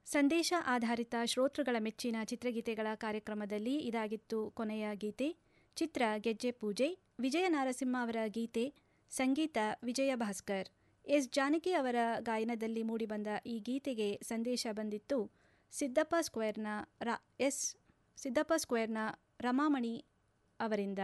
ಸಂದೇಶ ಆಧಾರಿತ ಶ್ರೋತೃಗಳ ಮೆಚ್ಚಿನ ಚಿತ್ರಗೀತೆಗಳ ಕಾರ್ಯಕ್ರಮದಲ್ಲಿ ಇದಾಗಿತ್ತು ಕೊನೆಯ ಗೀತೆ ಚಿತ್ರ ಗೆಜ್ಜೆ ಪೂಜೆ ವಿಜಯ ನಾರಸಿಂಹ ಅವರ ಗೀತೆ ಸಂಗೀತ ವಿಜಯ ಭಾಸ್ಕರ್ ಎಸ್ ಜಾನಕಿ ಅವರ ಗಾಯನದಲ್ಲಿ ಮೂಡಿಬಂದ ಈ ಗೀತೆಗೆ ಸಂದೇಶ ಬಂದಿತ್ತು ಸಿದ್ದಪ್ಪ ಸ್ಕ್ವೇರ್ನ ರಾ ಎಸ್ ಸಿದ್ದಪ್ಪ ಸ್ಕ್ವೇರ್ನ ರಮಾಮಣಿ ಅವರಿಂದ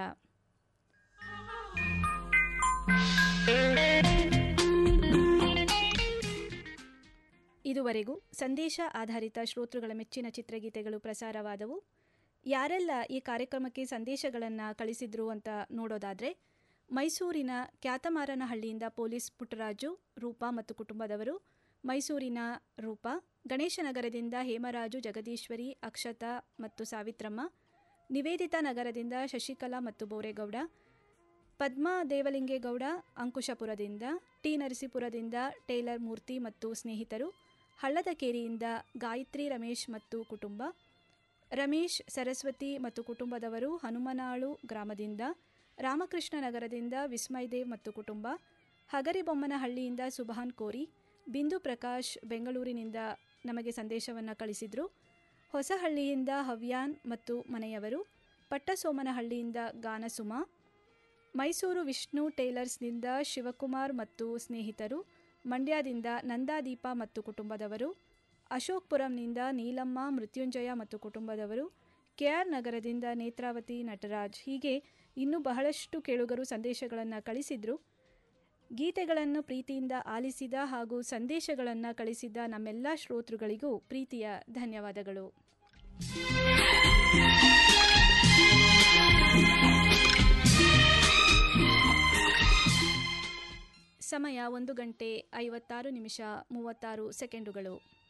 ಇದುವರೆಗೂ ಸಂದೇಶ ಆಧಾರಿತ ಶ್ರೋತೃಗಳ ಮೆಚ್ಚಿನ ಚಿತ್ರಗೀತೆಗಳು ಪ್ರಸಾರವಾದವು ಯಾರೆಲ್ಲ ಈ ಕಾರ್ಯಕ್ರಮಕ್ಕೆ ಸಂದೇಶಗಳನ್ನು ಕಳಿಸಿದ್ರು ಅಂತ ನೋಡೋದಾದರೆ ಮೈಸೂರಿನ ಕ್ಯಾತಮಾರನಹಳ್ಳಿಯಿಂದ ಪೊಲೀಸ್ ಪುಟ್ಟರಾಜು ರೂಪಾ ಮತ್ತು ಕುಟುಂಬದವರು ಮೈಸೂರಿನ ರೂಪಾ ಗಣೇಶನಗರದಿಂದ ಹೇಮರಾಜು ಜಗದೀಶ್ವರಿ ಅಕ್ಷತಾ ಮತ್ತು ಸಾವಿತ್ರಮ್ಮ ನಿವೇದಿತಾ ನಗರದಿಂದ ಶಶಿಕಲಾ ಮತ್ತು ಬೋರೇಗೌಡ ಪದ್ಮಾ ದೇವಲಿಂಗೇಗೌಡ ಅಂಕುಶಪುರದಿಂದ ಟಿ ನರಸೀಪುರದಿಂದ ಟೇಲರ್ ಮೂರ್ತಿ ಮತ್ತು ಸ್ನೇಹಿತರು ಹಳ್ಳದಕೇರಿಯಿಂದ ಗಾಯತ್ರಿ ರಮೇಶ್ ಮತ್ತು ಕುಟುಂಬ ರಮೇಶ್ ಸರಸ್ವತಿ ಮತ್ತು ಕುಟುಂಬದವರು ಹನುಮನಾಳು ಗ್ರಾಮದಿಂದ ರಾಮಕೃಷ್ಣ ನಗರದಿಂದ ವಿಸ್ಮಯ್ ದೇವ್ ಮತ್ತು ಕುಟುಂಬ ಹಗರಿಬೊಮ್ಮನಹಳ್ಳಿಯಿಂದ ಸುಭಾನ್ ಕೋರಿ ಬಿಂದು ಪ್ರಕಾಶ್ ಬೆಂಗಳೂರಿನಿಂದ ನಮಗೆ ಸಂದೇಶವನ್ನು ಕಳಿಸಿದರು ಹೊಸಹಳ್ಳಿಯಿಂದ ಹವ್ಯಾನ್ ಮತ್ತು ಮನೆಯವರು ಪಟ್ಟಸೋಮನಹಳ್ಳಿಯಿಂದ ಗಾನಸುಮ ಮೈಸೂರು ವಿಷ್ಣು ಟೇಲರ್ಸ್ನಿಂದ ಶಿವಕುಮಾರ್ ಮತ್ತು ಸ್ನೇಹಿತರು ಮಂಡ್ಯದಿಂದ ನಂದಾದೀಪ ಮತ್ತು ಕುಟುಂಬದವರು ಅಶೋಕ್ಪುರಂನಿಂದ ನೀಲಮ್ಮ ಮೃತ್ಯುಂಜಯ ಮತ್ತು ಕುಟುಂಬದವರು ಕೆಆರ್ ನಗರದಿಂದ ನೇತ್ರಾವತಿ ನಟರಾಜ್ ಹೀಗೆ ಇನ್ನೂ ಬಹಳಷ್ಟು ಕೇಳುಗರು ಸಂದೇಶಗಳನ್ನು ಕಳಿಸಿದ್ರು ಗೀತೆಗಳನ್ನು ಪ್ರೀತಿಯಿಂದ ಆಲಿಸಿದ ಹಾಗೂ ಸಂದೇಶಗಳನ್ನು ಕಳಿಸಿದ ನಮ್ಮೆಲ್ಲ ಶ್ರೋತೃಗಳಿಗೂ ಪ್ರೀತಿಯ ಧನ್ಯವಾದಗಳು ಸಮಯ ಒಂದು ಗಂಟೆ ಐವತ್ತಾರು ನಿಮಿಷ ಮೂವತ್ತಾರು ಸೆಕೆಂಡುಗಳು